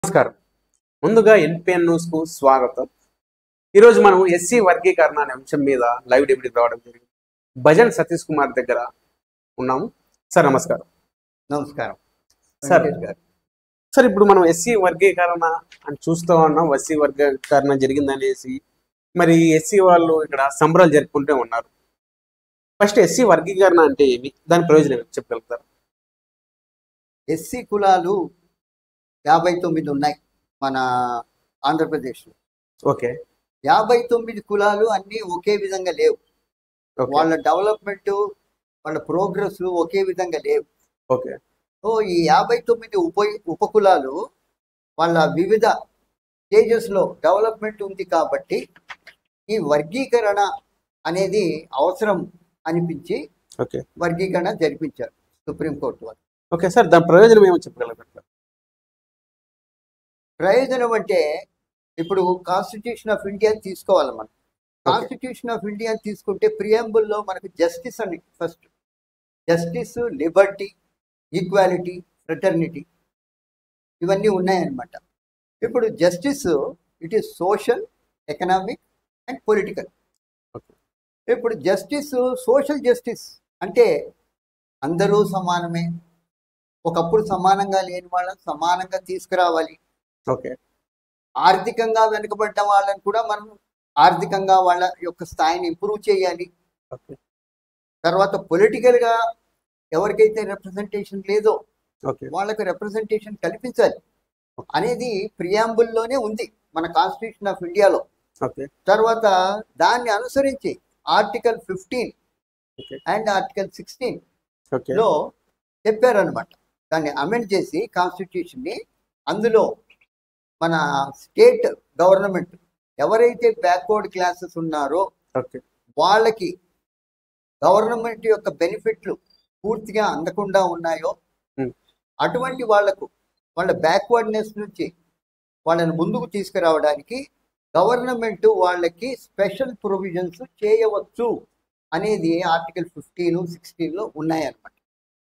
నమస్కారం ముందుగా NPN news కు స్వాగతం ఈరోజు మనం ఎస్సీ వర్గీకరణ అనే అంశం మీద లైవ్ డిబేట్ రావడం జరిగింది భజన్ సతీష్ కుమార్ దగ్గర ఉన్నాము సార్ నమస్కారం నమస్కారం సార్ వెంకటేష్ గారు సార్ ఇప్పుడు మనం ఎస్సీ వర్గీకరణ అని చూస్తూ ఉన్నాం ఎస్సీ వర్గీకరణ జరిగిందనేసి మరి ఎస్సీ వాళ్ళు ఇక్కడ సంబరాలు జరుపుకుంటూ ఉన్నారు ఫస్ట్ ఎస్సీ వర్గీకరణ అంటే ఏమి దాని ప్రయోజనం ఏమి చెప్పగలుగుతారు ఎస్సీ కులాలు యాభై తొమ్మిది ఉన్నాయి మన ఆంధ్రప్రదేశ్లో ఓకే యాభై తొమ్మిది కులాలు అన్నీ ఒకే విధంగా లేవు ఓకే వాళ్ళ డెవలప్మెంట్ వాళ్ళ ప్రోగ్రెస్ ఒకే విధంగా లేవు ఓకే సో ఈ యాభై తొమ్మిది ఉప ఉపకులాలు వాళ్ళ వివిధ స్టేజెస్లో డెవలప్మెంట్ ఉంది కాబట్టి ఈ వర్గీకరణ అనేది అవసరం అనిపించి ఓకే వర్గీకరణ జరిపించారు సుప్రీంకోర్టు వారు ఓకే సార్ దాని ప్రయోజనం ఏమో చెప్పగలుగుతారు ప్రయోజనం అంటే ఇప్పుడు కాన్స్టిట్యూషన్ ఆఫ్ ఇండియా తీసుకోవాలి మనం కాన్స్టిట్యూషన్ ఆఫ్ ఇండియా తీసుకుంటే ప్రియంబుల్లో మనకు జస్టిస్ అని first justice liberty equality fraternity ఇవన్నీ ఉన్నాయన్నమాట ఇప్పుడు justice it is social economic and political Okay. ఇప్పుడు జస్టిస్ సోషల్ జస్టిస్ అంటే అందరూ సమానమే ఒకప్పుడు సమానంగా లేని వాళ్ళని సమానంగా తీసుకురావాలి ఓకే ఆర్థికంగా వెనుకబడ్డ వాళ్ళని కూడా మనం ఆర్థికంగా వాళ్ళ యొక్క స్థాయిని ఇంప్రూవ్ చేయాలి ఓకే తర్వాత పొలిటికల్ గా ఎవరికైతే రిప్రజెంటేషన్ లేదో ఓకే వాళ్ళకి రిప్రజెంటేషన్ కల్పించాలి అనేది ప్రియాంబుల్లోనే ఉంది మన కాన్స్టిట్యూషన్ ఆఫ్ ఇండియాలో ఓకే తర్వాత దాన్ని అనుసరించి article fifteen okay and article sixteen okay లో చెప్పారనమాట దాన్ని అమెండ్ చేసి కాన్స్టిట్యూషన్ ని అందులో మన స్టేట్ గవర్నమెంట్ ఎవరైతే బ్యాక్వర్డ్ క్లాసెస్ ఉన్నారో ఓకే వాళ్ళకి గవర్నమెంట్ యొక్క బెనిఫిట్లు పూర్తిగా అందకుండా ఉన్నాయో Hmm. అటువంటి వాళ్లకు వాళ్ళ బ్యాక్వర్డ్నెస్ నుంచి వాళ్ళని ముందుకు తీసుకురావడానికి గవర్నమెంట్ వాళ్ళకి స్పెషల్ ప్రొవిజన్స్ చేయవచ్చు అనేది ఆర్టికల్ ఫిఫ్టీన్ సిక్స్టీన్లో ఉన్నాయన్నమాట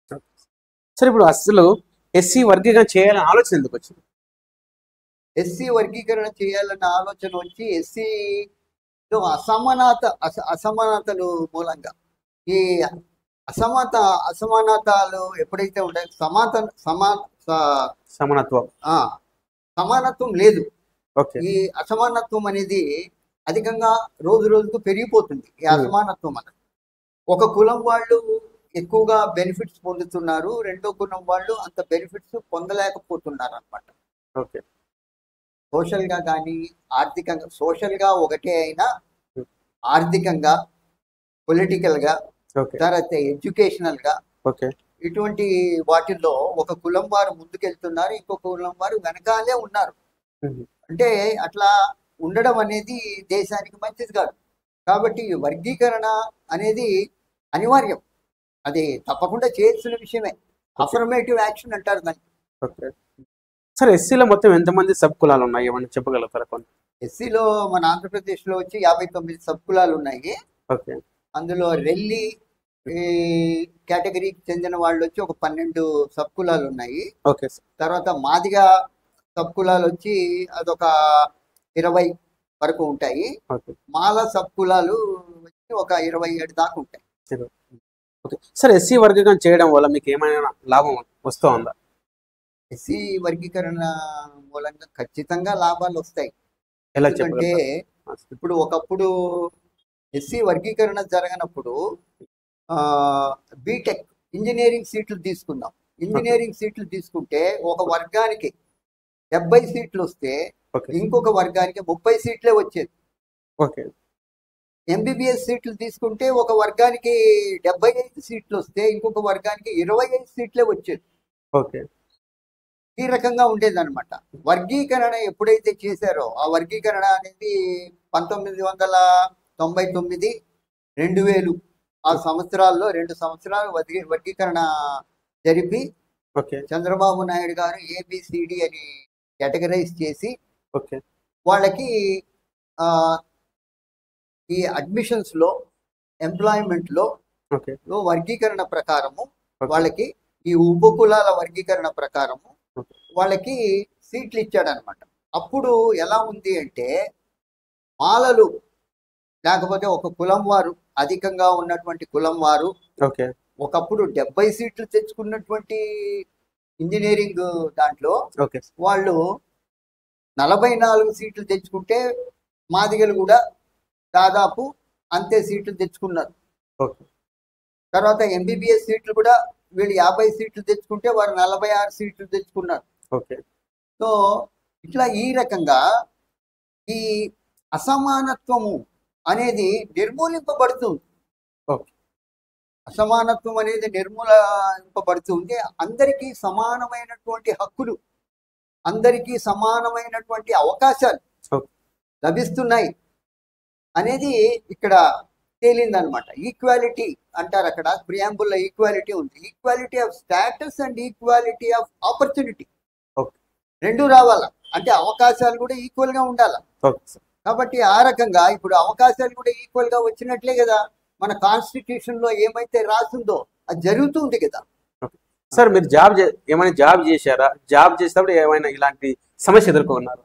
సార్ ఇప్పుడు అసలు ఎస్సీ వర్గీకరణ చేయాలని ఆలోచన ఎందుకు వచ్చింది ఎస్సీ వర్గీకరణ చేయాలన్న ఆలోచన వచ్చి ఎస్సీలో అసమానత అస అసమానతలు మూలంగా ఈ అసమానత అసమానతలు ఎప్పుడైతే ఉంటాయో సమాత సమా స- సమానత్వం ఆ, సమానత్వం లేదు ఓకే ఈ అసమానత్వం అనేది అధికంగా రోజు రోజుకు పెరిగిపోతుంది ఈ Hmm. అసమానత్వం అనేది ఒక కులం వాళ్ళు ఎక్కువగా బెనిఫిట్స్ పొందుతున్నారు రెండో కులం వాళ్ళు అంత బెనిఫిట్స్ పొందలేకపోతున్నారు అన్నమాట ఓకే సోషల్ గా కానీ ఆర్థికంగా సోషల్ గా ఒకటే అయినా Hmm. ఆర్థికంగా పొలిటికల్ గా ఓకే తర్వాత ఎడ్యుకేషనల్ గా ఓకే ఇటువంటి వాటిల్లో ఒక కులం వారు ముందుకెళ్తున్నారు ఇంకొక కులం వారు వెనకాలే ఉన్నారు Mhm. అంటే అట్లా ఉండడం అనేది దేశానికి మంచిది కాదు కాబట్టి ఈ వర్గీకరణ అనేది అనివార్యం అది తప్పకుండా చేయాల్సిన విషయమే అఫర్మేటివ్ యాక్షన్ అంటారు దాన్ని ఓకే సార్ ఎస్సీలో మొత్తం ఎంతమంది సబ్ కులాలు ఉన్నాయి ఏమన్నా చెప్పగలుగుతారా కొంత ఎస్సీలో మన ఆంధ్రప్రదేశ్లో వచ్చి యాభై తొమ్మిది సబ్ కులాలు ఉన్నాయి ఓకే అందులో రెల్లి ఈ కేటగిరీకి చెందిన వాళ్ళు వచ్చి ఒక పన్నెండు సబ్ కులాలు ఉన్నాయి ఓకే సార్ తర్వాత మాదిగా సబ్ కులాలు వచ్చి అదొక ఇరవై వరకు ఉంటాయి ఓకే మాల సబ్ కులాలు వచ్చి ఒక ఇరవై ఏడు దాకా ఉంటాయి ఓకే సార్ ఎస్సీ వర్గీకరణ చేయడం వల్ల మీకు ఏమైనా లాభం వస్తూ ఉందా ఎస్సీ వర్గీకరణ మూలంగా ఖచ్చితంగా లాభాలు వస్తాయి ఎలా ఎందుకంటే చెప్పగలుగుతారు ఇప్పుడు ఒకప్పుడు ఎస్సీ వర్గీకరణ జరగనప్పుడు బీటెక్ ఇంజనీరింగ్ సీట్లు తీసుకుందాం ఇంజనీరింగ్ సీట్లు తీసుకుంటే ఒక వర్గానికి డెబ్బై సీట్లు వస్తే ఓకే ఇంకొక వర్గానికి ముప్పై సీట్లే వచ్చేది ఓకే ఎంబీబీఎస్ సీట్లు తీసుకుంటే ఒక వర్గానికి డెబ్బై ఐదు సీట్లు వస్తే ఇంకొక వర్గానికి ఇరవై ఐదు సీట్లే వచ్చేది ఓకే ఈ రకంగా ఉండేది అనమాట వర్గీకరణ ఎప్పుడైతే చేశారో ఆ వర్గీకరణ అనేది పంతొమ్మిది వందల తొంభై తొమ్మిది రెండు వేలు ఆ సంవత్సరాల్లో రెండు సంవత్సరాలు వర్గీ వర్గీకరణ జరిపి ఓకే చంద్రబాబు నాయుడు గారు ఏబిసిడి అని కేటగరైజ్ చేసి ఓకే వాళ్ళకి ఆ, ఈ అడ్మిషన్స్లో ఎంప్లాయ్మెంట్లో ఓకే లో వర్గీకరణ ప్రకారము Okay. వాళ్ళకి ఈ ఉపకులాల వర్గీకరణ ప్రకారము Okay. వాళ్ళకి సీట్లు ఇచ్చాడనమాట అప్పుడు ఎలా ఉంది అంటే మాలలు లేకపోతే ఒక కులం వారు అధికంగా ఉన్నటువంటి కులం వారు ఓకే ఒకప్పుడు డెబ్బై సీట్లు తెచ్చుకున్నటువంటి ఇంజనీరింగ్ దాంట్లో ఓకే వాళ్ళు నలభై నాలుగు సీట్లు తెచ్చుకుంటే మాదిగలు కూడా దాదాపు అంతే సీట్లు తెచ్చుకున్నారు ఓకే తర్వాత ఎంబీబీఎస్ సీట్లు కూడా వీళ్ళు యాభై సీట్లు తెచ్చుకుంటే వారు నలభై ఆరు సీట్లు తెచ్చుకున్నారు ఓకే సో ఇట్లా ఈ రకంగా ఈ అసమానత్వము అనేది నిర్మూలింపబడుతుంది ఓకే. అసమానత్వం అనేది నిర్మూలింపబడుతుంది అందరికీ సమానమైనటువంటి హక్కులు అందరికీ సమానమైనటువంటి అవకాశాలు ఓకే. లభిస్తున్నాయి అనేది ఇక్కడ తేలిందనమాట ఈక్వాలిటీ అంటారు అక్కడ ప్రియాంబుల్లో ఈక్వాలిటీ ఉంది equality of status and equality of opportunity okay. రెండు రావాలా అంటే అవకాశాలు కూడా ఈక్వల్ గా ఉండాలా ఓకే సార్ కాబట్టి ఆ రకంగా ఇప్పుడు అవకాశాలు కూడా ఈక్వల్ గా వచ్చినట్లే కదా మన కాన్స్టిట్యూషన్ లో ఏమైతే రాసిందో అది జరుగుతుంది కదా సార్ మీరు జాబ్ చే- ఏమైనా జాబ్ చేశారా జాబ్ చేసేటప్పుడు ఏమైనా ఇలాంటి సమస్య ఎదుర్కొన్నారు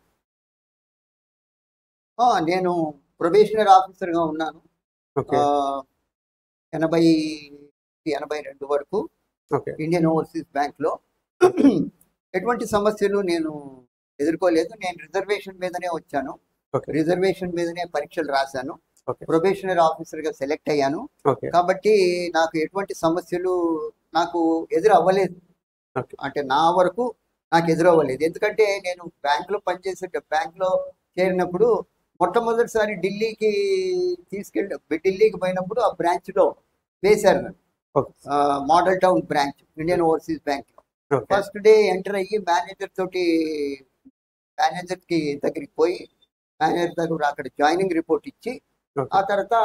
ఆ, నేను ప్రొబేషనరీ ఆఫీసర్ గా ఉన్నాను ఓకే ఆ, ఎనభై ఎనభై రెండు వరకు ఓకే ఇండియన్ ఓవర్సీస్ బ్యాంక్ లో ఎటువంటి సమస్యలు నేను ఎదుర్కోలేదు నేను రిజర్వేషన్ మీదనే వచ్చాను ఓకే రిజర్వేషన్ మీదనే పరీక్షలు రాశాను ఓకే ప్రొబేషనరీ ఆఫీసర్ గా సెలెక్ట్ అయ్యాను ఓకే కాబట్టి నాకు ఎటువంటి సమస్యలు నాకు ఎదురు అవ్వలేదు ఓకే. అంటే నా వరకు నాకు ఎదురు అవ్వలేదు ఎందుకంటే నేను బ్యాంక్ లో పనిచేసే బ్యాంక్ లో చేరినప్పుడు మొట్టమొదటిసారి ఢిల్లీకి తీసుకెళ్ళి ఢిల్లీకి పోయినప్పుడు ఆ బ్రాంచ్ లో వేశారు నన్ను okay Model Town branch Indian Overseas Bank లో ఓకే ఫస్ట్ డే ఎంటర్ అయ్యి మేనేజర్ తోటి మేనేజర్ కి దగ్గరికి పోయి మేనేజర్ దగ్గర అక్కడ జాయినింగ్ రిపోర్ట్ ఇచ్చి ఓకే. ఆ తర్వాత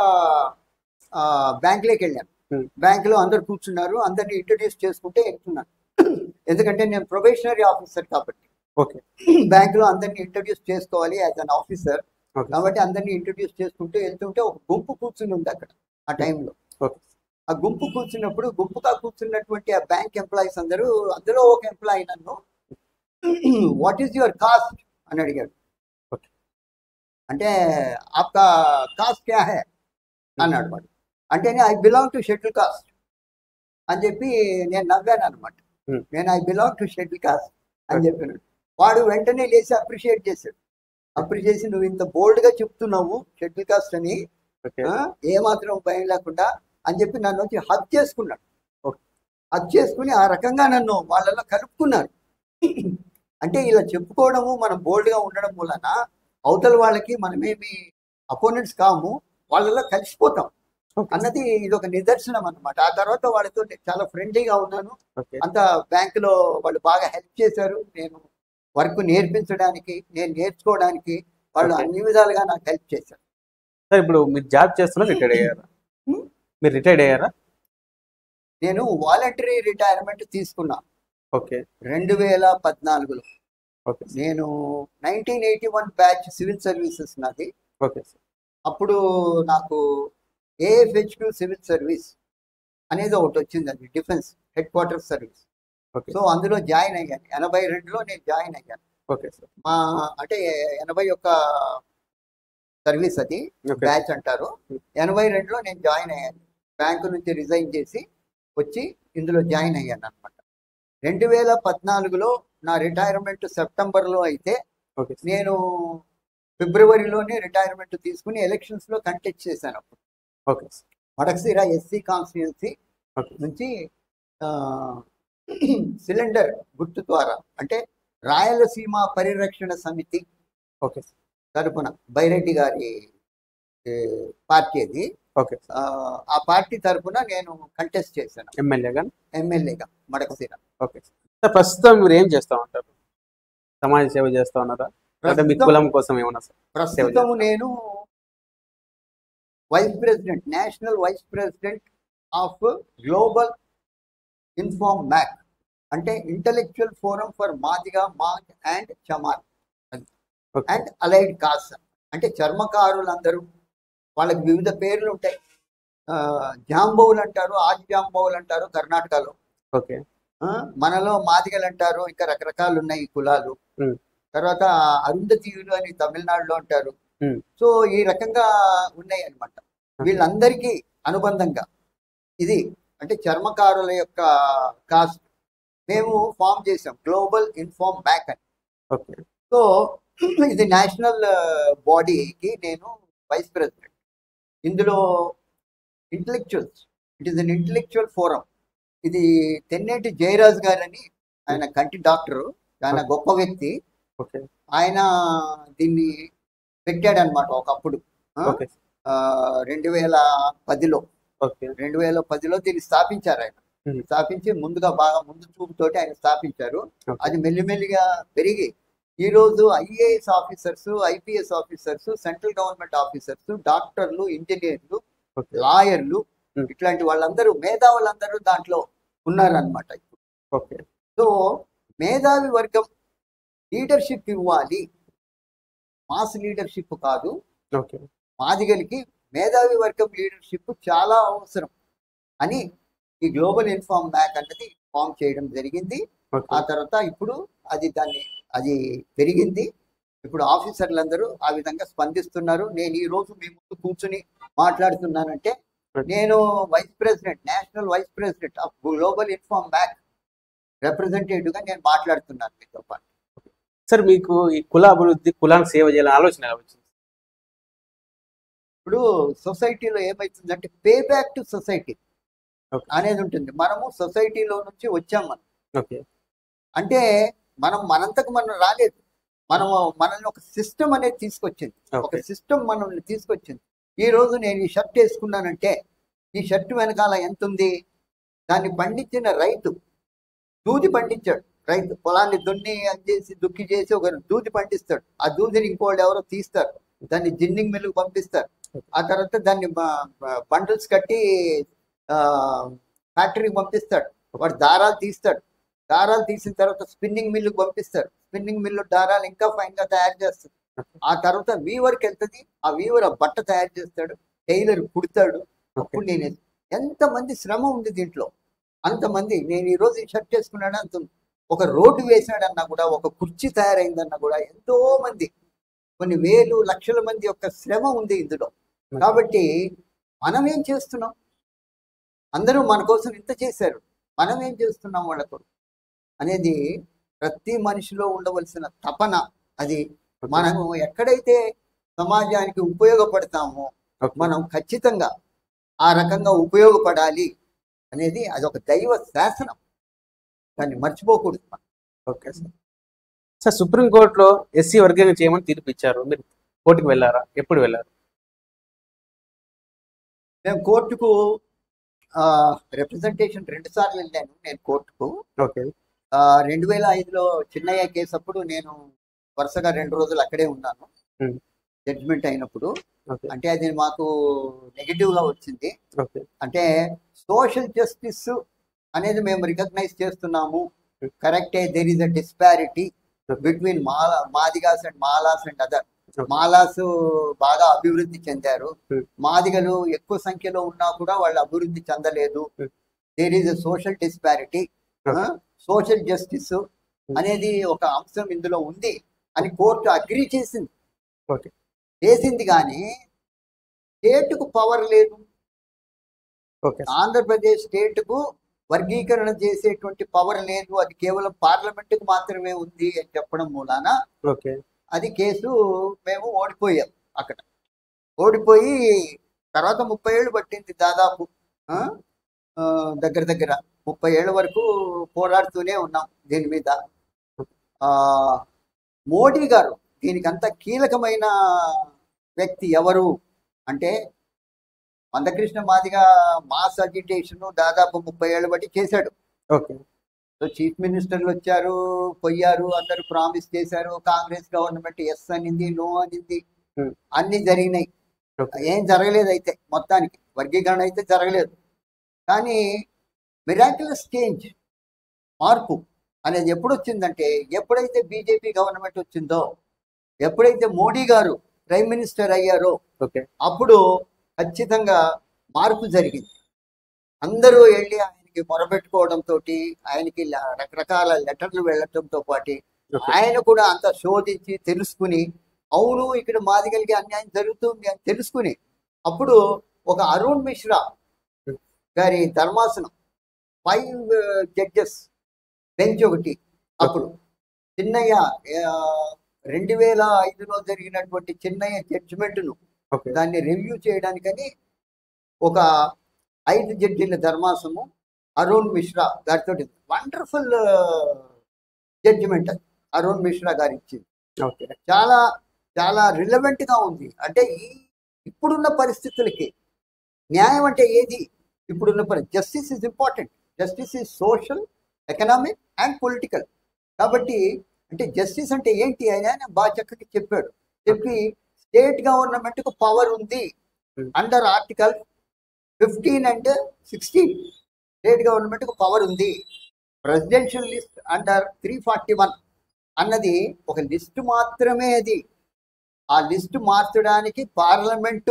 బ్యాంక్లోకి వెళ్ళాను Hmm. బ్యాంక్ లో అందరు కూర్చున్నారు అందరిని ఇంట్రడ్యూస్ చేసుకుంటే వెళ్తున్నాను ఎందుకంటే నేను ప్రొబేషనరీ ఆఫీసర్ కాబట్టి ఓకే బ్యాంక్ లో అందరిని ఇంట్రడ్యూస్ చేసుకోవాలి యాజ్ అన్ ఆఫీసర్ ఓకే కాబట్టి అందరిని ఇంట్రడ్యూస్ చేసుకుంటూ వెళ్తుంటే ఒక గుంపు కూర్చుని ఉంది అక్కడ ఆ టైంలో ఓకే ఆ గుంపు కూర్చున్నప్పుడు గుంపుగా కూర్చున్నటువంటి ఆ బ్యాంక్ ఎంప్లాయీస్ అందరూ అందులో ఒక ఎంప్లాయీ నన్ను వాట్ ఈస్ యువర్ కాస్ట్ అని అడిగాడు Okay. అంటే ఆప్కా కాస్ట్ క్యా హే అన్నాడు వాడు అంటే I belong to schedule caste అని చెప్పి నేను నవ్వాను అనమాట Hmm. నేను I belong to schedule caste అని చెప్పినాడు వాడు వెంటనే లేచి అప్రిషియేట్ చేశాడు అప్రిషియేట్ చేసి నువ్వు ఇంత బోల్డ్ గా చెప్తున్నావు షెడ్యూల్ కాస్ట్ అని ఓకే ఆ, ఏమాత్రం భయం లేకుండా అని చెప్పి నన్ను వచ్చి హక్ చేసుకున్నాడు ఓకే. హక్ చేసుకుని ఆ రకంగా నన్ను వాళ్ళలో కలుపుకున్నారు అంటే ఇలా చెప్పుకోవడము మనం bold గా ఉండడం వలన అవతల వాళ్ళకి మనమేమి అపోనెంట్స్ కాము వాళ్ళలో కలిసిపోతాం ఓకే అన్నది ఇది ఒక నిదర్శనం అన్నమాట ఆ తర్వాత వాళ్ళతో నేను చాలా ఫ్రెండ్లీగా ఉన్నాను ఓకే అంత బ్యాంకులో వాళ్ళు బాగా హెల్ప్ చేశారు నేను వర్క్ నేర్పించడానికి నేను నేర్చుకోవడానికి వాళ్ళు Okay. అన్ని విధాలుగా నాకు హెల్ప్ చేశారు సార్ ఇప్పుడు మీరు జాబ్ చేస్తున్నా రిటైర్డ్ అయ్యారా Hmm? మీరు రిటైర్డ్ అయ్యారా నేను వాలంటరీ రిటైర్మెంట్ తీసుకున్నా ఓకే రెండు వేల పద్నాలుగులో ఓకే నేను nineteen eighty one batch civil services నాది ఓకే సార్ అప్పుడు నాకు ఏఎఫ్హెచ్క్యూ సివిల్ సర్వీస్ అనేది ఒకటి వచ్చింది అది defence headquarter service okay so అందులో జాయిన్ అయ్యాను ఎనభై రెండులో నేను జాయిన్ అయ్యాను ఓకే సార్ మా అంటే ఎనభై ఒక్క సర్వీస్ అది ఓకే బ్యాచ్ అంటారు ఎనభై రెండులో నేను జాయిన్ అయ్యాను బ్యాంకు నుంచి రిజైన్ చేసి వచ్చి ఇందులో జాయిన్ అయ్యాను అనమాట రెండు వేల పద్నాలుగులో నా రిటైర్మెంట్ సెప్టెంబర్లో అయితే ఓకే సార్ నేను ఫిబ్రవరిలోనే రిటైర్మెంట్ తీసుకుని ఎలక్షన్స్ లో కంటెస్ట్ చేశాను అప్పుడు okay sir Madakasira SC constituency okay నుంచి ఆ, సిలిండర్ గుర్తు ద్వారా అంటే రాయలసీమ పరిరక్షణ సమితి ఓకే సార్ తరపున బైరెడ్డి గారి ఏ, పార్టీ అది ఓకే సార్ ఆ, ఆ పార్టీ తరపున నేను కంటెస్ట్ చేశాను ఎమ్మెల్యేగా ఎమ్మెల్యేగా మడకసీర ఓకే సార్ ప్రస్తుతం మీరు ఏం చేస్తా ఉంటారు సమాజ సేవ చేస్తా ఉన్నారా అంటే మీ ప్రస్తుతం- కులం కోసం ఏమన్నా సార్ ప్రస్తుతం నేను vice president national vice president of global inform MAC అంటే intellectual forum for Madiga Mang and Chamar okay and allied caste అంటే చర్మకారులందరూ వాళ్ళకి వివిధ పేర్లు ఉంటాయి ఆ, జాంబవులు అంటారు ఆది జాంబవులు అంటారు కర్ణాటకలో ఓకే ఆ, మనలో మాదిగలు అంటారు ఇంకా రకరకాలు ఉన్నాయి ఈ కులాలు Hmm. తర్వాత అరుంధతీయులు అని తమిళనాడులో అంటారు Hmm. సో ఈ రకంగా ఉన్నాయి అన్నమాట వీళ్ళందరికీ అనుబంధంగా ఇది అంటే చర్మకారుల యొక్క కాస్ట్ మేము ఫామ్ చేసాం గ్లోబల్ ఇన్ఫార్మ్ బ్యాక్ అని ఓకే సో ఇది నేషనల్ బాడీకి నేను వైస్ ప్రెసిడెంట్ ఇందులో intellectuals it is an intellectual forum ఇది తెన్నేటి జయరాజ్ గారని ఆయన కంటి డాక్టరు ఆయన గొప్ప వ్యక్తి ఓకే ఆయన దీన్ని పెట్టాడనమాట ఒకప్పుడు ఆ? ఓకే ఆ, రెండు వేల పదిలో ఓకే రెండు వేల పదిలో దీన్ని స్థాపించారు ఆయన Hmm. స్థాపించి ముందుగా బాగా ముందు చూపుతోటి ఆయన స్థాపించారు Okay. అది మెల్లిమెల్లిగా పెరిగి ఈ రోజు IAS officers IPS officers central government officers డాక్టర్లు ఇంజనీర్లు ఓకే లాయర్లు Hmm. ఇట్లాంటి వాళ్ళందరూ మేధావులందరూ దాంట్లో ఉన్నారనమాట ఓకే సో మేధావి వర్గం లీడర్షిప్ ఇవ్వాలి మాస్ లీడర్షిప్ కాదు ఓకే మాదిగలికి మేధావి వర్గం లీడర్షిప్ చాలా అవసరం అని ఈ గ్లోబల్ ఇన్ఫార్మ్ బ్యాక్ అన్నది ఫామ్ చేయడం జరిగింది ఆ ఓకే తర్వాత ఇప్పుడు అది దాన్ని అది పెరిగింది ఇప్పుడు ఆఫీసర్లందరూ ఆ విధంగా స్పందిస్తున్నారు నేను ఈ రోజు మీ ముందు కూర్చుని మాట్లాడుతున్నానంటే నేను vice president national vice president of global inform back representative గా నేను మాట్లాడుతున్నాను మీతో పాటు సార్ మీకు ఈ కుల అభివృద్ధి కులానికి సేవ చేయాలని ఆలోచన ఎలా వచ్చింది ఇప్పుడు సొసైటీలో ఏమైతుందంటే pay back to society Okay. అనేది ఉంటుంది మనము సొసైటీలో నుంచి వచ్చాం మనం ఓకే అంటే మనం మనంతకు మనం రాలేదు మనము మనల్ని ఒక సిస్టమ్ అనేది తీసుకొచ్చింది ఒక ఓకే సిస్టమ్ మనల్ని తీసుకొచ్చింది ఈ రోజు నేను ఈ షర్ట్ వేసుకున్నానంటే ఈ షర్ట్ వెనకాల ఎంత ఉంది దాన్ని పండించిన రైతు దూది పండించాడు రైతు పొలాన్ని దున్ని అది చేసి దుక్కి చేసి ఒక దూది పండిస్తాడు ఆ దూదిని ఇంకోళ్ళు ఎవరో తీస్తారు దాన్ని జిన్నింగ్ మిల్లుకు పంపిస్తారు ఆ తర్వాత దాన్ని బండిల్స్ కట్టి ఫ్యాక్టరీకి పంపిస్తాడు వాడు దారాలు తీస్తాడు దారాలు తీసిన తర్వాత స్పిన్నింగ్ మిల్లుకి పంపిస్తారు స్పిన్నింగ్ మిల్లు దారాలు ఇంకా ఫైన్ గా తయారు చేస్తారు ఆ తర్వాత వీవర్కి వెళ్తుంది ఆ వీవర్ ఆ బట్ట తయారు చేస్తాడు టైలర్ కుడతాడు ఓకే అప్పుడు నేను ఎంత మంది శ్రమ ఉంది దీంట్లో అంతమంది నేను ఈ రోజు ఈ షర్ట్ చేసుకున్నాడు అంత ఉంది. ఒక రోడ్డు వేసాడన్నా కూడా ఒక కుర్చీ తయారైందన్నా కూడా ఎంతో మంది కొన్ని వేలు లక్షల మంది యొక్క శ్రమ ఉంది ఇందులో కాబట్టి మనం ఏం చేస్తున్నాం అందరూ మన కోసం ఇంత చేశారు మనం ఏం చేస్తున్నాం వాళ్ళ కొరకు అనేది ప్రతి మనిషిలో ఉండవలసిన తపన అది మనము ఎక్కడైతే సమాజానికి ఉపయోగపడతామో ఓకే మనం ఖచ్చితంగా ఆ రకంగా ఉపయోగపడాలి అనేది అదొక దైవ శాసనం దాన్ని మర్చిపోకూడదు మనం. ఓకే సార్ సార్ సుప్రీంకోర్టులో ఎస్సీ వర్గంగా చేయమని తీర్పు ఇచ్చారు మీరు కోర్టుకు వెళ్ళారా ఎప్పుడు వెళ్ళారు నేను కోర్టుకు రిప్రజెంటేషన్ రెండు సార్లు వెళ్ళాను నేను కోర్టుకు ఓకే ఆ, రెండు వేల ఐదులో చిన్నయ్య కేసు అప్పుడు నేను వరుసగా రెండు రోజులు అక్కడే ఉన్నాను Hmm. జడ్జిమెంట్ అయినప్పుడు ఓకే అంటే అది మాకు నెగిటివ్ గా వచ్చింది ఓకే అంటే సోషల్ జస్టిస్ అనేది మేము రికగ్నైజ్ చేస్తున్నాము Hmm. కరెక్టే there is a disparity Okay. Between Mala Madigas and Malas and other Okay. Malas బాగా అభివృద్ధి చెందారు Hmm. మాదిగలు ఎక్కువ సంఖ్యలో ఉన్నా కూడా వాళ్ళు అభివృద్ధి చెందలేదు Hmm. There is a social disparity Okay. Social justice అనేది ఒక అంశం ఇందులో ఉంది అని కోర్టు అగ్రి చేసింది ఓకే చేసింది కానీ స్టేట్కు పవర్ లేదు ఓకే ఆంధ్రప్రదేశ్ స్టేట్ కు వర్గీకరణ చేసేటువంటి పవర్ లేదు అది కేవలం పార్లమెంట్ కు మాత్రమే ఉంది అని చెప్పడం మూలాన ఓకే అది కేసు మేము ఓడిపోయాం అక్కడ ఓడిపోయి తర్వాత ముప్పై ఏళ్ళు పట్టింది దాదాపు ఆ? ఆ, దగ్గర దగ్గర ముప్పై ఏళ్ళ వరకు పోరాడుతూనే ఉన్నాం దీని మీద ఆ మోడీ గారు దీనికంత కీలకమైన వ్యక్తి ఎవరు అంటే మందకృష్ణ మాదిగా మాస్ అజిటేషన్ దాదాపు ముప్పై ఏళ్ళు బట్టి చేశాడు ఓకే సో చీఫ్ మినిస్టర్లు వచ్చారు పోయారు అందరూ ప్రామిస్ చేశారు కాంగ్రెస్ గవర్నమెంట్ ఎస్ అనింది నో అనింది Hmm. అన్ని జరిగినాయి ఓకే ఏం జరగలేదు అయితే మొత్తానికి వర్గీకరణ అయితే జరగలేదు కానీ మిరాక్యులస్ చేంజ్ మార్పు అనేది ఎప్పుడు వచ్చిందంటే ఎప్పుడైతే బీజేపీ గవర్నమెంట్ వచ్చిందో ఎప్పుడైతే మోడీ గారు ప్రైమ్ మినిస్టర్ అయ్యారో ఓకే అప్పుడు ఖచ్చితంగా మార్పు జరిగింది అందరూ వెళ్ళి ఆయనకి మొరపెట్టుకోవడంతో ఆయనకి ల- రకరకాల లెటర్లు వెళ్ళటంతో పాటు Okay. ఆయన కూడా అంత శోధించి తెలుసుకుని అవును ఇక్కడ మాదిగలికి అన్యాయం జరుగుతుంది అని తెలుసుకుని అప్పుడు ఒక అరుణ్ మిశ్రా గారి ధర్మాసనం ఫైవ్ జడ్జెస్ బెంచ్ ఒకటి అప్పుడు చిన్నయ్య ఆ, రెండు వేల ఐదులో జరిగినటువంటి చిన్నయ్య జడ్జిమెంట్ను ఓకే దాన్ని రివ్యూ చేయడానికని ఒక ఐదు జడ్జీల ధర్మాసము అరుణ్ మిశ్రా గారితో వండర్ఫుల్ జడ్జిమెంట్ అది అరుణ్ మిశ్రా గారు ఇచ్చింది ఓకే చాలా చాలా రిలవెంట్ గా ఉంది అంటే ఈ ఇప్పుడున్న పరిస్థితులకి న్యాయం అంటే ఏది ఇప్పుడున్న పరిస్థితి justice is important justice is social economic and political కాబట్టి అంటే జస్టిస్ అంటే ఏంటి అని ఆయన బాగా చక్కగా చెప్పాడు చెప్పి స్టేట్ గవర్నమెంట్ కు పవర్ ఉంది Hmm. Under article fifteen and sixteen state government కు పవర్ ఉంది presidential list under three forty one అన్నది ఒక లిస్ట్ మాత్రమే అది ఆ లిస్ట్ మార్చడానికి పార్లమెంటు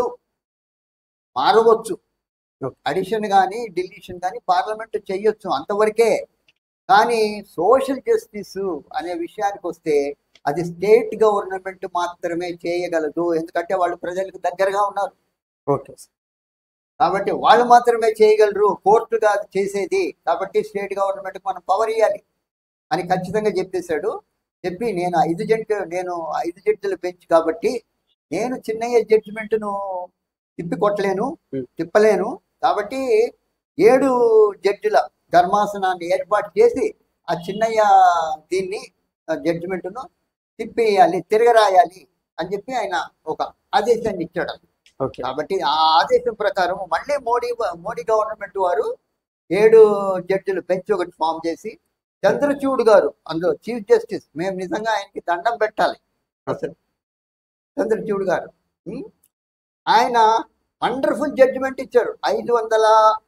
మారవచ్చు Okay. అడిషన్ కానీ డిలీషన్ కానీ పార్లమెంట్ చెయ్యొచ్చు అంతవరకే కానీ సోషల్ జస్టిస్ అనే విషయానికి వస్తే అది స్టేట్ గవర్నమెంట్ మాత్రమే చేయగలదు ఎందుకంటే వాళ్ళు ప్రజలకు దగ్గరగా ఉన్నారు ఓకే కాబట్టి వాళ్ళు మాత్రమే చేయగలరు కోర్టుగా అది చేసేది కాబట్టి స్టేట్ గవర్నమెంట్కి మనం పవర్ ఇవ్వాలి అని ఖచ్చితంగా చెప్పేశాడు చెప్పి నేను ఐదు జడ్జి నేను ఐదు జడ్జిల బెంచ్ కాబట్టి నేను చిన్నయ్య జడ్జిమెంట్ను తిప్పి కొట్టలేను Hmm. తిప్పలేను కాబట్టి ఏడు జడ్జిల ధర్మాసనాన్ని ఏర్పాటు చేసి ఆ చిన్నయ్య దీన్ని జడ్జిమెంట్ను తిప్పేయాలి తిరగరాయాలి అని చెప్పి ఆయన ఒక ఆదేశాన్ని ఇచ్చాడు ఓకే కాబట్టి ఆ ఆదేశం ప్రకారం మళ్ళీ మోడీ మోడీ గవర్నమెంట్ వారు ఏడు జడ్జిలు బెంచ్ ఒకటి ఫామ్ చేసి చంద్రచూడ్ గారు అందులో చీఫ్ జస్టిస్ మేము నిజంగా ఆయనకి దండం పెట్టాలి అసలు చంద్రచూడ్ గారు ఉం? ఆయన వండర్ఫుల్ జడ్జిమెంట్ ఇచ్చారు ఐదు వందల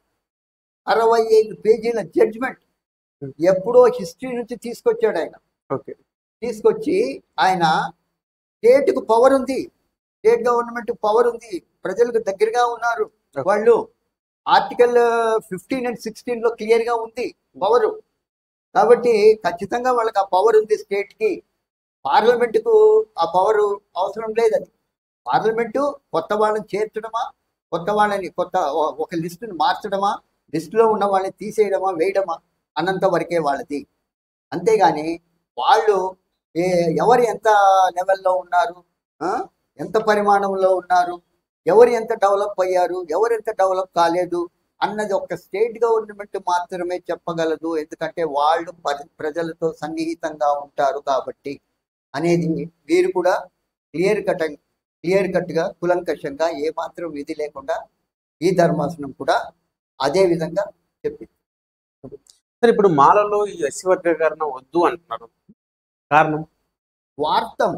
అరవై ఐదు పేజీల జడ్జిమెంట్ Hmm. ఎప్పుడో హిస్టరీ నుంచి తీసుకొచ్చాడు ఆయన ఓకే తీసుకొచ్చి ఆయన స్టేట్కు పవర్ ఉంది స్టేట్ గవర్నమెంట్ పవర్ ఉంది ప్రజలకు దగ్గరగా ఉన్నారు Okay. వాళ్ళు ఆర్టికల్ ఫిఫ్టీన్ అండ్ సిక్స్టీన్ లో క్లియర్ గా ఉంది పవర్ కాబట్టి ఖచ్చితంగా వాళ్ళకి ఆ పవర్ ఉంది స్టేట్ కి పార్లమెంట్ కు ఆ పవర్ అవసరం లేదు అది పార్లమెంటు కొత్త వాళ్ళని చేర్చడమా కొత్త వాళ్ళని కొత్త ఒ- ఒక లిస్టుని మార్చడమా లిస్టులో ఉన్న వాళ్ళని తీసేయడమా వేయడమా అన్నంత వరకే వాళ్ళది అంతేగాని వాళ్ళు ఏ ఎవరు ఎంత లెవెల్లో ఉన్నారు ఆ? ఎంత పరిమాణంలో ఉన్నారు ఎవరు ఎంత డెవలప్ అయ్యారు ఎవరు ఎంత డెవలప్ కాలేదు అన్నది ఒక స్టేట్ గవర్నమెంట్ మాత్రమే చెప్పగలదు ఎందుకంటే వాళ్ళు పరి- ప్రజలతో సన్నిహితంగా ఉంటారు కాబట్టి అనేది వీరు కూడా క్లియర్ కట్ క్లియర్ కట్గా కులంకషంగా ఏ మాత్రం విధి లేకుండా ఈ ధర్మాసనం కూడా అదే విధంగా చెప్పింది సార్ ఇప్పుడు మాలలో ఈ ఎస్సీ వర్గీకరణ వద్దు అంటున్నారు కారణం స్వార్థం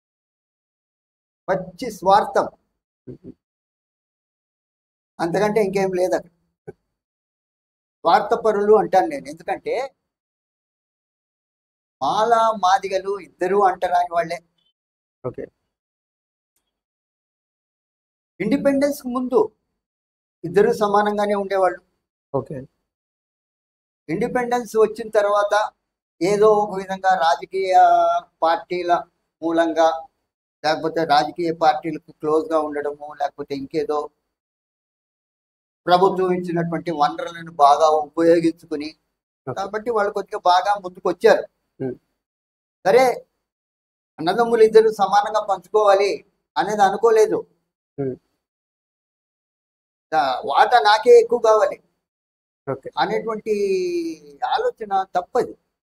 పచ్చి స్వార్థం అంతకంటే ఇంకేం లేదు అక్కడ స్వార్థపరులు అంటాను నేను ఎందుకంటే మాల మాదిగలు ఇద్దరు అంటరాని వాళ్ళే ఓకే ఇండిపెండెన్స్ ముందు ఇద్దరు సమానంగానే ఉండేవాళ్ళు ఓకే ఇండిపెండెన్స్ వచ్చిన తర్వాత ఏదో ఒక విధంగా రాజకీయ పార్టీల మూలంగా లేకపోతే రాజకీయ పార్టీలకు క్లోజ్గా ఉండడము లేకపోతే ఇంకేదో ప్రభుత్వం ఇచ్చినటువంటి వనరులను బాగా ఉపయోగించుకుని కాబట్టి వాళ్ళు కొద్దిగా బాగా ముందుకు వచ్చారు Hmm. సరే అన్నదమ్ములు ఇద్దరు సమానంగా పంచుకోవాలి అనేది అనుకోలేదు Hmm. ఆ, వాటా నాకే ఎక్కువ కావాలి ఓకే అనేటువంటి ఆలోచన తప్పది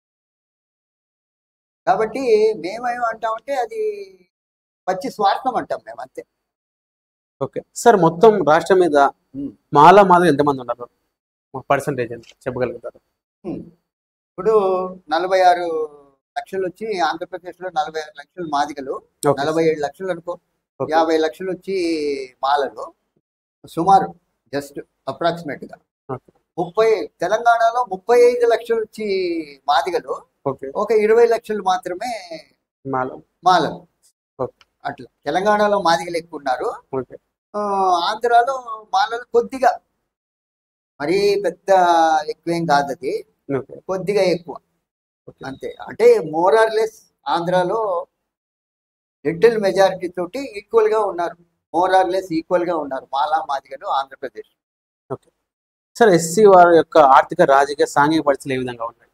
కాబట్టి మేమేం అంటామంటే అది పచ్చి స్వార్థం అంటాం మేము అంతే ఓకే సార్ మొత్తం రాష్ట్రం మీద ఉమ్. మాల మాదిరి ఎంతమంది ఉన్నారు పర్సంటేజ్ ఎంత చెప్పగలుగుతారు ఉమ్. ఇప్పుడు నలభై ఆరు లక్షలు వచ్చి ఆంధ్రప్రదేశ్లో నలభై ఆరు లక్షలు మాదిగలు ఓకే నలభై ఏడు లక్షలు అనుకో ఓకే. యాభై లక్షలు వచ్చి మాలలు సుమారు జస్ట్ అప్రాక్సిమేట్ గా ఓకే. ముప్పై తెలంగాణలో ముప్పై ఐదు లక్షలు వచ్చి మాదిగలు ఓకే ఒక ఇరవై లక్షలు మాత్రమే మాల మాలలు ఓకే. అట్లా తెలంగాణలో మాదిగలు ఎక్కువ ఉన్నారు ఓకే ఆ, ఆంధ్రాలో మాలలు కొద్దిగా మరీ పెద్ద ఎక్కువేం కాదు అది ఓకే కొద్దిగా ఎక్కువ అంతే అంటే మోర్ ఆర్ లెస్ ఆంధ్రాలో లిటిల్ మెజారిటీ తోటి ఈక్వల్ గా ఉన్నారు మోరార్లెస్ ఈక్వల్ గా ఉన్నారు మాలా మాదిగలు ఆంధ్రప్రదేశ్ సార్ ఎస్సీ వారి యొక్క ఆర్థిక రాజకీయ సాంఘిక పరిస్థితులు ఏ విధంగా ఉన్నాయి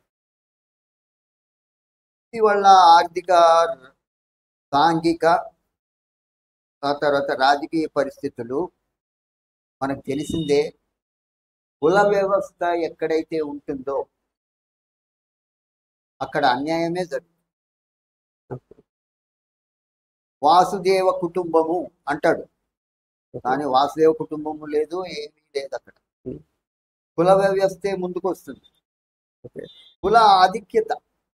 ఇది వల్ల ఆర్థిక సాంఘిక ఆ తర్వాత రాజకీయ పరిస్థితులు మనకు తెలిసిందే కుల వ్యవస్థ ఎక్కడైతే ఉంటుందో అక్కడ అన్యాయమే జరుగుతుంది వాసుదేవ కుటుంబము అంటాడు కానీ వాసుదేవ కుటుంబము లేదు ఏమీ లేదు అక్కడ Hmm. కుల వ్యవస్థే ముందుకు వస్తుంది Okay. కుల ఆధిక్యత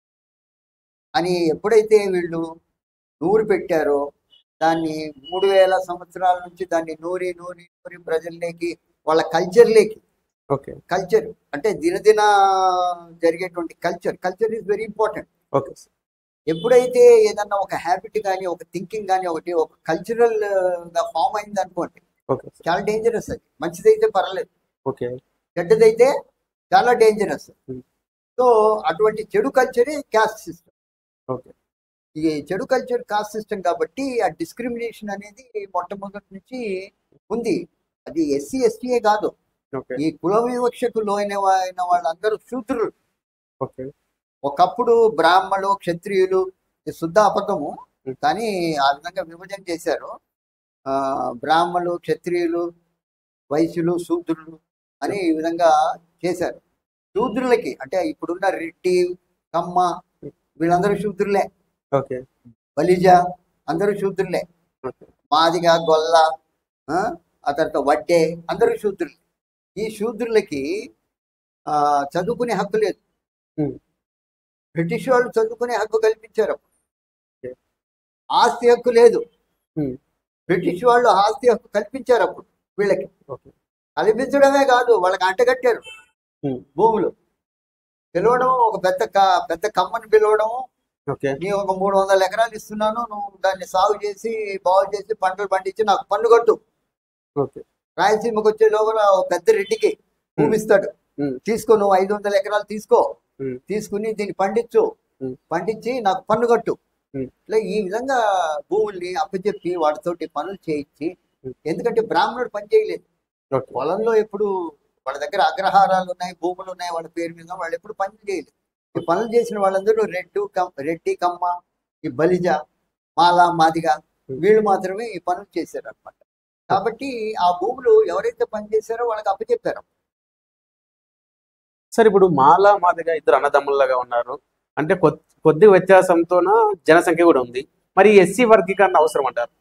అని ఎప్పుడైతే వీళ్ళు నూరు పెట్టారో దాన్ని మూడు వేల సంవత్సరాల నుంచి దాన్ని నూరి నూరి నూరి ప్రజల్లోకి వాళ్ళ కల్చర్లోకి ఓకే కల్చర్ అంటే దినదిన జరిగేటువంటి culture culture is very important okay ఎప్పుడైతే ఏదన్నా ఒక హ్యాబిట్ కానీ ఒక థింకింగ్ కానీ ఒకటి ఒక కల్చరల్ గా ఫామ్ అయింది అనుకోండి ఓకే చాలా డేంజరస్ అది మంచిదైతే పర్లేదు ఓకే చెడ్డదైతే చాలా డేంజరస్ Hmm. సో అటువంటి చెడు కల్చరే క్యాస్ట్ సిస్టమ్ ఓకే ఈ చెడు కల్చర్ కాస్ట్ సిస్టమ్ కాబట్టి ఆ డిస్క్రిమినేషన్ అనేది మొట్టమొదటి నుంచి ఉంది అది ఎస్సీ ఎస్టీఏ కాదు ఓకే ఈ కుల వివక్షకు లోైన అయిన వాళ్ళందరూ శూద్రులు ఓకే ఒకప్పుడు బ్రాహ్మణులు క్షత్రియులు ఇది శుద్ధ అబద్ధము Hmm. కానీ ఆ విధంగా విభజన చేశారు ఆ బ్రాహ్మణులు క్షత్రియులు వైశ్యులు శూద్రులు అని ఈ విధంగా చేశారు శూద్రులకి అంటే ఇప్పుడున్న రెడ్డి కమ్మ వీళ్ళందరూ శూద్రులే ఓకే బలిజ అందరూ శూద్రులే ఓకే మాదిగ గొల్ల ఆ ఆ తర్వాత వడ్డే అందరూ శూద్రులు ఈ శూద్రులకి ఆ చదువుకునే హక్కు లేదు Hmm. బ్రిటిష్ వాళ్ళు చదువుకునే హక్కు కల్పించారు Okay. ఆస్తి హక్కు లేదు Hmm. బ్రిటిష్ వాళ్ళు ఆస్తి హక్కు కల్పించారు అప్పుడు వీళ్ళకి ఓకే కల్పించడమే కాదు వాళ్ళకి అంటగట్టారు Hmm. భూములు పిలవడం ఒక పెద్ద క- పెద్ద కమ్మని పిలవడం ఓకే నీ ఒక మూడు వందల ఎకరాలు ఇస్తున్నాను నువ్వు దాన్ని సాగు చేసి బాగు చేసి పంటలు పండించి నాకు పన్ను కట్టు ఓకే రాయలసీమకు వచ్చే లోపల ఒక పెద్ద రెడ్డికి భూమి ఇస్తాడు Hmm. తీసుకో నువ్వు ఐదు వందల ఎకరాలు తీసుకో Hmm. తీసుకుని దీన్ని పండించు Hmm. పండించి నాకు పన్ను కట్టు Hmm. ఇట్లా ఈ విధంగా భూముల్ని అప్పచెప్పి వాటితోటి పనులు చేయించి Hmm. ఎందుకంటే బ్రాహ్మణుడు పని చేయలేదు ఓకే పొలంలో ఎప్పుడు వాళ్ళ దగ్గర అగ్రహారాలు ఉన్నాయి భూములు ఉన్నాయి వాళ్ళ పేరు మీద వాళ్ళు ఎప్పుడు పనులు చేయలేదు ఈ పనులు చేసిన వాళ్ళందరూ రెడ్డు కమ్ రెడ్డి కమ్మ ఈ బలిజ మాల మాదిగ వీళ్ళు మాత్రమే ఈ పనులు చేశారు అనమాట కాబట్టి ఆ భూములు ఎవరైతే పని చేశారో వాళ్ళకి అప్పచెప్పారు సార్ ఇప్పుడు మాల మాదిగా ఇద్దరు అన్నదమ్ముల్లాగా ఉన్నారు అంటే కొద్- కొద్ది వ్యత్యాసంతోన జనసంఖ్య కూడా ఉంది మరి ఎస్సీ వర్గీకరణ అవసరం అంటారు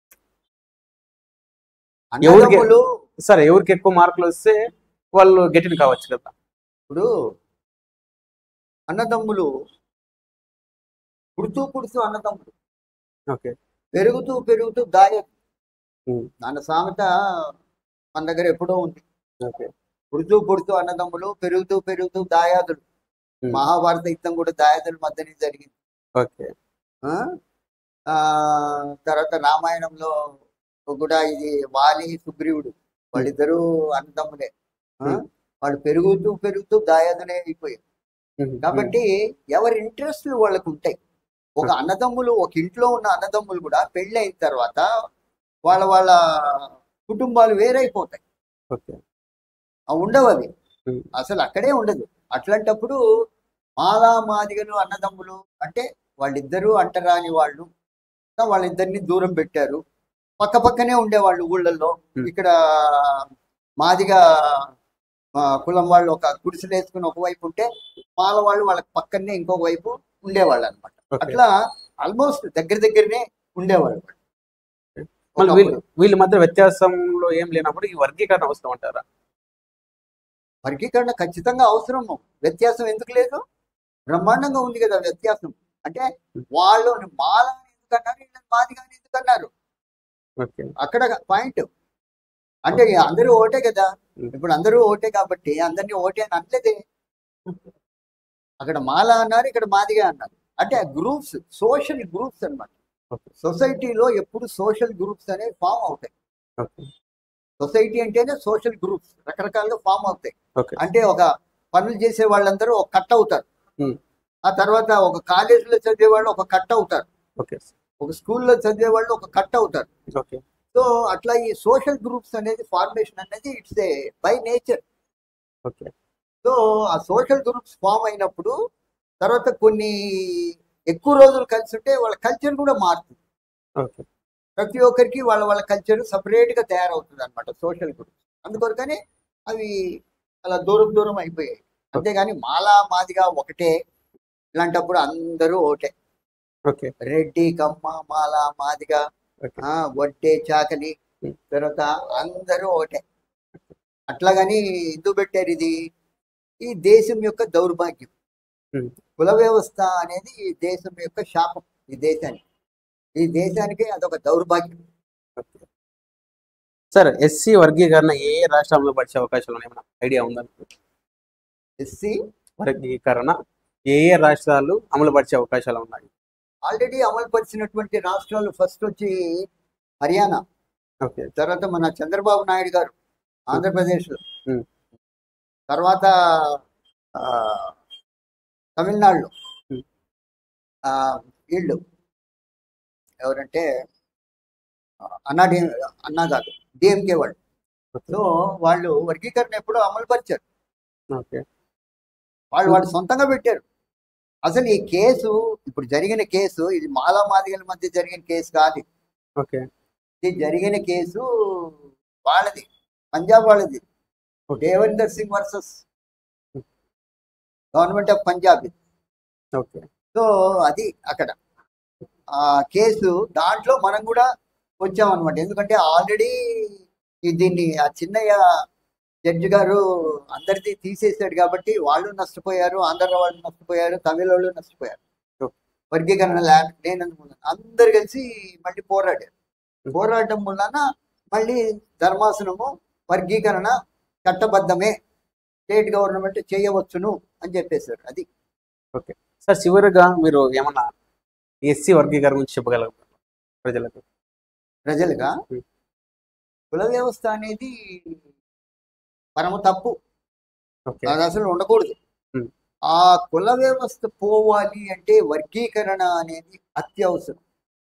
ఎవరికి- అన్నదమ్ములు సరే ఎవరికి ఎక్కువ మార్కులు వస్తే వాళ్ళు గెటిన్ కావచ్చు కదా ఇప్పుడు అన్నదమ్ములు పుడుతూ పుడుతూ అన్నదమ్ములు ఓకే పెరుగుతూ పెరుగుతూ దాయ ఉం. నాన్న సామెత మన దగ్గర ఎప్పుడో ఉంది ఓకే పుడుతూ పుడుతూ అన్నదమ్ములు పెరుగుతూ పెరుగుతూ దాయాదులు ఉం. మహాభారత యుద్ధం కూడా దాయాదుల మధ్యనే జరిగింది ఓకే ఆ? ఆ, తర్వాత రామాయణంలో కూడా ఇది వాలి సుగ్రీవుడు వాళ్ళిద్దరూ అన్నదమ్ములే ఆ? ఉం. వాళ్ళు పెరుగుతూ పెరుగుతూ దాయాదులే అయిపోయారు ఉమ్, కాబట్టి ఎవరి ఇంట్రెస్ట్లు వాళ్ళకు ఉంటాయి ఒక Hmm. అన్నదమ్ములు ఒక ఇంట్లో ఉన్న అన్నదమ్ములు కూడా పెళ్ళి అయిన తర్వాత వాళ్ళ వాళ్ళ కుటుంబాలు వేరైపోతాయి ఓకే ఆ ఉండవు అవి Hmm. అసలు అక్కడే ఉండదు అట్లాంటప్పుడు మాలా మాదిగలు అన్నదమ్ములు అంటే వాళ్ళిద్దరూ అంటరాని వాళ్ళు ఇంకా వాళ్ళిద్దరిని దూరం పెట్టారు పక్క పక్కనే ఉండేవాళ్ళు ఊళ్ళల్లో Hmm. ఇక్కడ మాదిగా ఆ, కులం వాళ్ళు ఒక గుడిసెలు వేసుకుని ఒకవైపు ఉంటే మాల వాళ్ళు వాళ్ళకి పక్కనే ఇంకొక వైపు ఉండేవాళ్ళు అనమాట ఓకే. అట్లా ఆల్మోస్ట్ దగ్గర దగ్గరనే ఉండేవాళ్ళు మళ్ళీ వీళ్ళు ఒకప్పుడు. వీళ్ళ మధ్య వ్యత్యాసంలో ఏం లేనప్పుడు ఈ వర్గీకరణ అవసరం అంటారా వర్గీకరణ ఖచ్చితంగా అవసరము వ్యత్యాసం ఎందుకు లేదు బ్రహ్మాండంగా ఉంది కదా వ్యత్యాసం అంటే వాళ్ళు మాల ఎందుకు అన్నారు వీళ్ళని మాదిగాని ఎందుకు అన్నారు ఓకే అక్కడ పాయింట్ అంటే అందరూ ఓటే కదా Hmm. ఇప్పుడు అందరూ ఓటే కాబట్టి అందరినీ ఓటే అని అనలేదే అక్కడ మాల అన్నారు ఇక్కడ మాదిగా అన్నారు అంటే గ్రూప్స్ సోషల్ గ్రూప్స్ అన్నమాట ఓకే సొసైటీలో ఎప్పుడు సోషల్ గ్రూప్స్ అనేవి ఫామ్ అవుతాయి ఓకే సొసైటీ అంటేనే సోషల్ గ్రూప్స్ రకరకాలుగా ఫామ్ అవుతాయి ఓకే అంటే ఒక పనులు చేసే వాళ్ళందరూ ఒక కట్ అవుతారు Hmm. ఆ తర్వాత ఒక కాలేజీలో చదివే వాళ్ళు ఒక కట్ అవుతారు ఓకే ఒక స్కూల్లో చదివే వాళ్ళు ఒక కట్ అవుతారు ఓకే సో అట్లా ఈ సోషల్ గ్రూప్స్ అనేది ఫార్మేషన్ అనేది it's a by nature okay so ఆ సోషల్ గ్రూప్స్ ఫామ్ అయినప్పుడు తర్వాత కొన్ని ఎక్కువ రోజులు కలిసి ఉంటే వాళ్ళ కల్చర్ కూడా మారుతుంది ఓకే ప్రతి ఒక్కరికి వాళ్ళ వాళ్ళ కల్చర్ సపరేట్ గా తయారవుతుంది అనమాట సోషల్ గ్రూప్ అందుకొరకనే అవి అలా దూరం దూరం అయిపోయాయి అంతేగాని మాలా మాదిగా ఒకటే ఇలాంటప్పుడు అందరూ ఒకటే ఓకే రెడ్డి కమ్మ మాల మాదిగ ఓకే ఆ, వడ్డే చాకలి Hmm. తర్వాత అందరూ ఒకటే అట్లాగని ఎందుకు పెట్టారు ఇది ఈ దేశం యొక్క దౌర్భాగ్యం Hmm. కుల వ్యవస్థ అనేది ఈ దేశం యొక్క శాపం ఈ దేశానికి ఈ దేశానికి అదొక దౌర్భాగ్యం ఓకే సార్ ఎస్సీ వర్గీకరణ ఏ ఏ రాష్ట్రంలో పరిచే అవకాశాలు ఉన్నాయి ఏమైనా ఐడియా ఉందా మీకు? ఎస్సీ వర్గీకరణ ఏ ఏ రాష్ట్రాలు అమలు పరిచే అవకాశాలు ఉన్నాయి ఆల్రెడీ అమలు పరిచినటువంటి రాష్ట్రాలు ఫస్ట్ వచ్చి హర్యానా ఓకే తర్వాత మన చంద్రబాబు నాయుడు గారు ఆంధ్రప్రదేశ్లో Hmm. తర్వాత ఆ, తమిళనాడులో Hmm. ఆ, వీళ్ళు ఎవరంటే ఆ, అన్నా డి అన్నా కాదు డిఎంకే వాళ్ళు సో వాళ్ళు వర్గీకరణ ఎప్పుడో అమలు పరిచారు ఓకే వాళ్ళు వాళ్ళు సొంతంగా పెట్టారు అసలు ఈ కేసు ఇప్పుడు జరిగిన కేసు ఇది మాలా మాదిగల మధ్య జరిగిన కేసు కాదు ఓకే ఇది జరిగిన కేసు వాళ్ళది పంజాబ్ వాళ్ళది Devender Singh versus government of Punjab okay so అది అక్కడ ఆ కేసు దాంట్లో మనం కూడా వచ్చామన్నమాట ఎందుకంటే ఆల్రెడీ దీన్ని ఆ చిన్నయ్య జడ్జి గారు అందరిది తీసేసాడు కాబట్టి వాళ్ళు నష్టపోయారు ఆంధ్ర వాళ్ళు నష్టపోయారు తమిళ వాళ్ళు నష్టపోయారు Okay. వర్గీకరణ ల్యాండ్ లేనందుకు అందరు కలిసి మళ్ళీ పోరాడారు Hmm. పోరాడడం వలన మళ్ళీ ధర్మాసనము వర్గీకరణ చట్టబద్ధమే స్టేట్ గవర్నమెంట్ చేయవచ్చును అని చెప్పేశారు అది సార్ చివరిగా మీరు ఏమన్నా ఎస్సీ వర్గీకరణ గురించి చెప్పగలరు ప్రజలకు ప్రజలుగా Hmm. కుల వ్యవస్థ అనేది పరమ తప్పు ఓకే అది అసలు ఉండకూడదు Hmm. ఆ కుల వ్యవస్థ పోవాలి అంటే వర్గీకరణ అనేది అత్యవసరం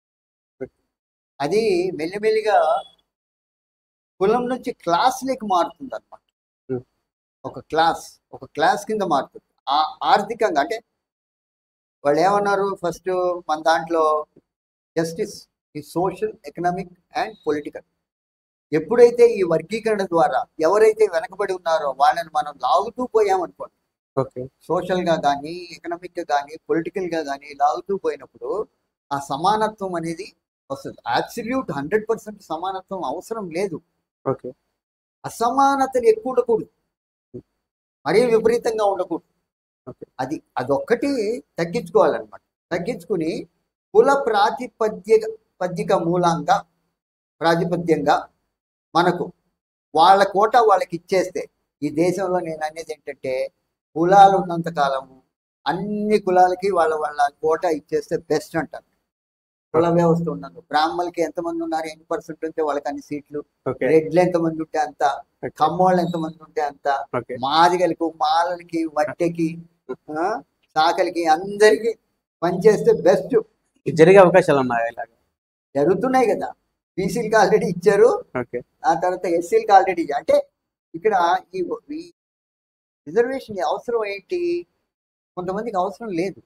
అది మెల్లిమెల్లిగా కులం నుంచి క్లాస్లోకి మారుతుంది అనమాట Hmm. ఒక క్లాస్ ఒక క్లాస్ కింద మారుతుంది ఆ ఆర్థికంగా అంటే వాళ్ళు ఏమన్నారు ఫస్ట్ మన దాంట్లో జస్టిస్ ఈ సోషల్ ఎకనామిక్ అండ్ పొలిటికల్ ఎప్పుడైతే ఈ వర్గీకరణ ద్వారా ఎవరైతే వెనకబడి ఉన్నారో వాళ్ళని మనం లాగుతూ పోయామనుకోండి ఓకే సోషల్ గా కానీ ఎకనామిక్ గా కానీ పొలిటికల్ గా కానీ లాగుతూ పోయినప్పుడు ఆ సమానత్వం అనేది వస్తుంది అబ్సల్యూట్ హండ్రెడ్ పర్సెంట్ సమానత్వం అవసరం లేదు ఓకే అసమానతలు ఎక్కువ ఉండకూడదు మరీ విపరీతంగా ఉండకూడదు Okay. అది అదొక్కటి తగ్గించుకోవాలన్నమాట తగ్గించుకుని కుల ప్రాతిపద్య పద్యక మూలంగా ప్రాతిపద్యంగా మనకు వాళ్ళ కోట వాళ్ళకి ఇచ్చేస్తే ఈ దేశంలో నేను అనేది ఏంటంటే కులాలు ఉన్నంత కాలము అన్ని కులాలకి వాళ్ళ వాళ్ళ కోట ఇచ్చేస్తే బెస్ట్ అంటారు కుల వ్యవస్థ ఉన్నందుకు బ్రాహ్మణులకి ఎంతమంది ఉన్నారు ఎన్ని పర్సెంట్ ఉంటే వాళ్ళకి అన్ని సీట్లు ఓకే రెడ్లు ఎంతమంది ఉంటే అంత కమ్మోళ్ళు ఎంతమంది ఉంటే అంత ఓకే మాదిగలకు మాలలకి వడ్డెకి ఆ, చాకలికి అందరికి పనిచేస్తే బెస్ట్ ఇది జరిగే అవకాశాలు ఉన్నాయి ఇలాగ జరుగుతున్నాయి కదా బీసీలకి ఆల్రెడీ ఇచ్చారు ఓకే ఆ తర్వాత ఎస్సీలకి ఆల్రెడీ అంటే ఇక్కడ ఈ ఈ రిజర్వేషన్ అవసరం ఏంటి కొంతమందికి అవసరం లేదు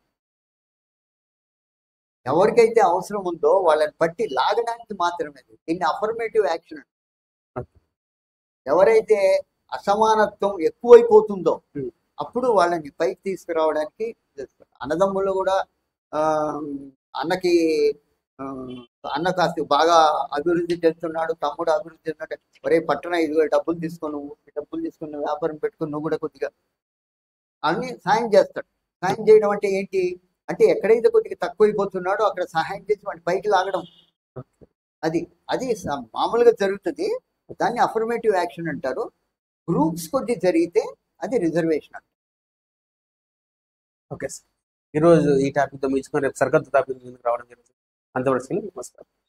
ఎవరికైతే అవసరం ఉందో వాళ్ళని పట్టి లాగడానికి మాత్రమే ఇది. దీన్ని అఫర్మేటివ్ యాక్షన్ ఎవరైతే అసమానత్వం ఎక్కువైపోతుందో Hmm. అప్పుడు వాళ్ళని పైకి తీసుకురావడానికి చేస్తారు. అన్నదమ్ముళ్ళు కూడా ఆ, అన్నకి ఆ, అన్న కాస్త బాగా అభివృద్ధి చెందుతున్నాడు తమ్ముడు అభివృద్ధి చెందుతున్నాడు ఒరే పట్టణ ఇదిగో డబ్బులు తీసుకొని నువ్వు ఈ డబ్బులు తీసుకుని నువ్వు వ్యాపారం పెట్టుకుని నువ్వు కూడా కొద్దిగా అన్ని సాయం చేస్తాడు సాయం చేయడం అంటే ఏంటి అంటే ఎక్కడైతే కొద్దిగా తక్కువైపోతున్నాడో అక్కడ సహాయం చేసి వాడిని పైకి లాగడం అది అది స- మామూలుగా జరుగుతుంది దాన్ని అఫర్మేటివ్ యాక్షన్ అంటారు గ్రూప్స్ కొద్ది జరిగితే అది రిజర్వేషన్ అంటారు ఓకే సార్ ఈరోజు ఈ టాపిక్తో మీచుకొని రేపు సరికొత్త టాపిక్ ముందుకు రావడం జరుగుతుంది అంతవరకు నమస్కారం